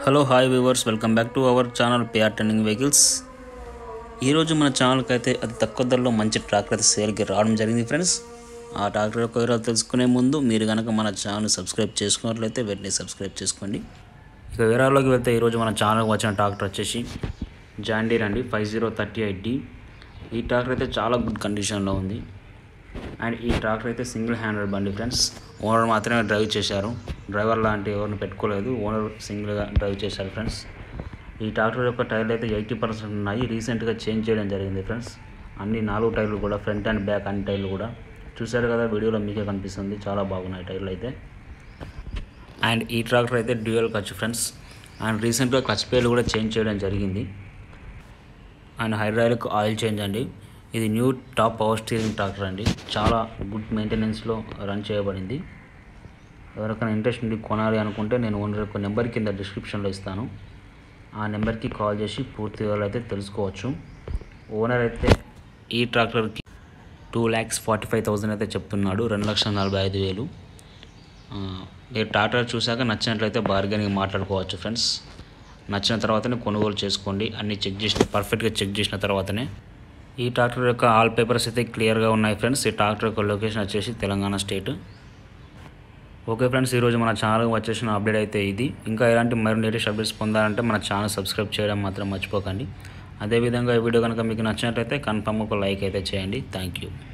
hello hi viewers welcome back to our channel PR turning vehicles ఈరోజు మన ఛానల్కి అయితే అతి తక్కువ ధరలో మంచి ట్రాక్టర్ అయితే సేల్కి రావడం జరిగింది ఫ్రెండ్స్ ఆ ట్రాక్టర్ యొక్క వివరాలు తెలుసుకునే ముందు మీరు కనుక మన ఛానల్ సబ్స్క్రైబ్ చేసుకున్నట్లయితే వెంటనే సబ్స్క్రైబ్ చేసుకోండి ఇక వివరాల్లోకి వెళ్తే ఈరోజు మన ఛానల్కి వచ్చిన ట్రాక్టర్ వచ్చేసి జాండీర్ అండి five zero thirty eight D ఈ ట్రాక్టర్ అయితే చాలా గుడ్ కండిషన్లో ఉంది అండ్ ఈ ట్రాక్టర్ అయితే సింగిల్ హ్యాండెడ్ బండి ఫ్రెండ్స్ ఓనర్ మాత్రమే డ్రైవ్ చేశారు డ్రైవర్ లాంటి ఎవరిని పెట్టుకోలేదు ఓనర్ సింగిల్గా డ్రైవ్ చేశారు ఫ్రెండ్స్ ఈ ట్రాక్టర్ యొక్క టైర్లు అయితే ఎయిటీ పర్సెంట్ ఉన్నాయి రీసెంట్గా చేంజ్ చేయడం జరిగింది ఫ్రెండ్స్ అన్ని నాలుగు టైర్లు కూడా ఫ్రంట్ అండ్ బ్యాక్ అన్ని టైర్లు కూడా చూశారు కదా వీడియోలో మీకే కనిపిస్తుంది చాలా బాగున్నాయి టైర్లు అయితే అండ్ ఈ ట్రాక్టర్ అయితే డ్యూయల్ ఖర్చు ఫ్రెండ్స్ అండ్ రీసెంట్గా క్లచ్ పేర్లు కూడా చేంజ్ చేయడం జరిగింది అండ్ హైడ్రాలిక్ ఆయిల్ చేంజ్ అండి ఇది new top power steering tractor అండి చాలా గుడ్ మెయింటెనెన్స్లో రన్ చేయబడింది ఎవరికైనా ఇంట్రెస్ట్ ఉండి కొనాలి అనుకుంటే నేను ఓనర్ యొక్క నెంబర్ కింద డిస్క్రిప్షన్లో ఇస్తాను ఆ నెంబర్కి కాల్ చేసి పూర్తి వివరాలు అయితే తెలుసుకోవచ్చు ఓనర్ అయితే ఈ ట్రాక్టర్కి two lakhs forty five thousand అయితే చెప్తున్నాడు రెండు లక్షల నలభై ఐదు వేలు ఆ, మీరు ట్రాక్టర్ చూశాక నచ్చినట్లయితే బార్గెనింగ్ మాట్లాడుకోవచ్చు ఫ్రెండ్స్ నచ్చిన తర్వాతనే కొనుగోలు చేసుకోండి అన్ని చెక్ చేసిన పర్ఫెక్ట్గా చెక్ చేసిన తర్వాతనే ఈ ట్రాక్టర్ యొక్క ఆల్ పేపర్స్ అయితే క్లియర్గా ఉన్నాయి ఫ్రెండ్స్ ఈ ట్రాక్టర్ యొక్క లొకేషన్ వచ్చేసి తెలంగాణ స్టేట్ ఓకే ఫ్రెండ్స్ ఈరోజు మన ఛానల్ వచ్చేసిన అప్డేట్ అయితే ఇది ఇంకా ఎలాంటి మరిన్ని లేటెస్ట్ అప్డేట్స్ పొందాలంటే మన ఛానల్ సబ్స్క్రైబ్ చేయడం మాత్రం మర్చిపోకండి అదేవిధంగా ఈ వీడియో కనుక మీకు నచ్చినట్లయితే కన్ఫర్మ్ ఒక లైక్ అయితే చేయండి థ్యాంక్ యూ